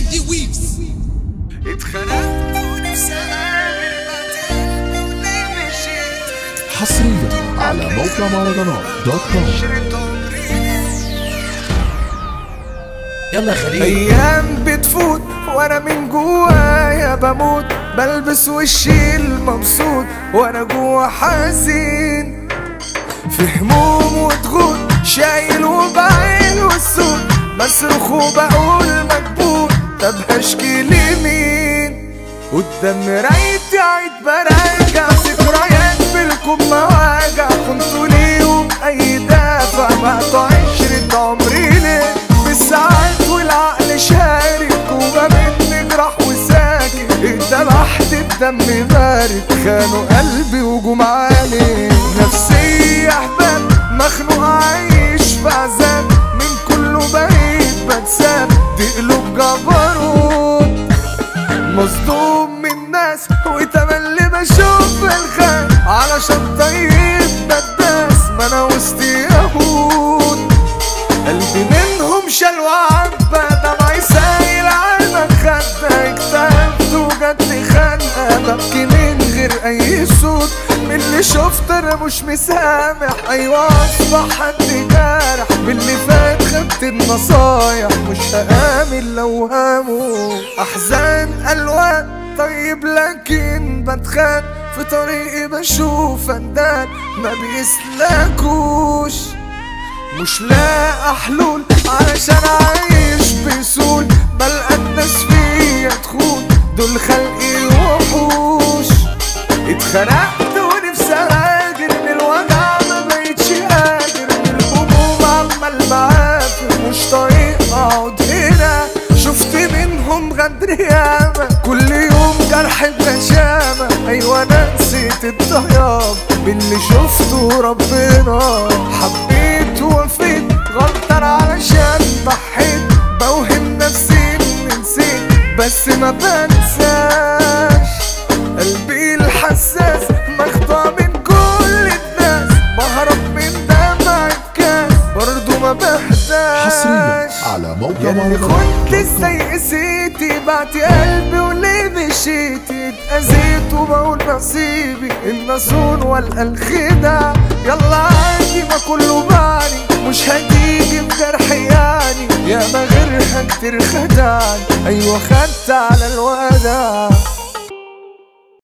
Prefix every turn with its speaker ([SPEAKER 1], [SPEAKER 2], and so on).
[SPEAKER 1] دي ويفز
[SPEAKER 2] اتخنقت ونفسي اقابل قلبي وليه مشيت
[SPEAKER 3] حصريا على موقع مهرجانات دوت كوم
[SPEAKER 2] عشرة عمري
[SPEAKER 1] يلا يا خليل
[SPEAKER 2] ايام بتفوت وانا من جوايا بموت بلبس وشي المبسوط وانا جوا حزين في هموم وضغوط شايل وبعيل والسود بصرخ وبقول مكبوت طب هشكي لمين قدام مرايتي عيد براجع ذكريات بالكم مواجع كنتوا ليهم اي دافع بعتوا عشرة عمري ليه بالساعات والعقل شارك وما بين نجرح وساكت اتذبحت بدم بارد خانوا قلبي وجمعاني نفسي احباب مخنوق عايش في عذاب من كله بقيت بتساب دي قلوب جبروت مصدوم من ناس وتملي بشوف الخير علشان طيب نداس ما انا وسطي يهود قلبي منهم شال وعبى دمعي سايل على المخدة اكتئبت وجاتلي خنقة ببكي من غير أي صوت من اللي شفت أنا مش مسامح أيوة أصبح حد جارح باللي فات خدت النصايح مش هآمن لو هموت أحزان ألوان طيب لكن بتخان في طريقي بشوف أنداد ما بيسلكوش مش لاقى حلول علشان اعيش بسهول بلقى الناس فيا تخون دول خلقي وحوش اتخنقت ونفسي اهاجر من الوجع ما بقتش قادر من الهموم عمال بعافر مش طايق اقعد هنا شفت منهم غدر ياما كل يوم جرح بنشامة ايوه انا نسيت الطياب باللي شفته ربنا حبيت ووفيت غلطان علشان ضحيت بوهم نفسي اني نسيت بس ما بنساش قلبي الحساس مخدوع من كل الناس بهرب من دمع الكاس برضو ما بهداش
[SPEAKER 3] حصريا على موقع
[SPEAKER 2] ياللي
[SPEAKER 3] مهرجانات
[SPEAKER 2] كنت
[SPEAKER 3] دوت كوم.
[SPEAKER 2] ازاي قسيتي بعتي قلبي وليه مشيتي اتأذيت وبقول نصيبي النصون والقى الخدع يلا عادي ما كله بعني مش هتيجي بجرحي يعني يا ما غيرها كتير خدعني ايوه خدت على الوداع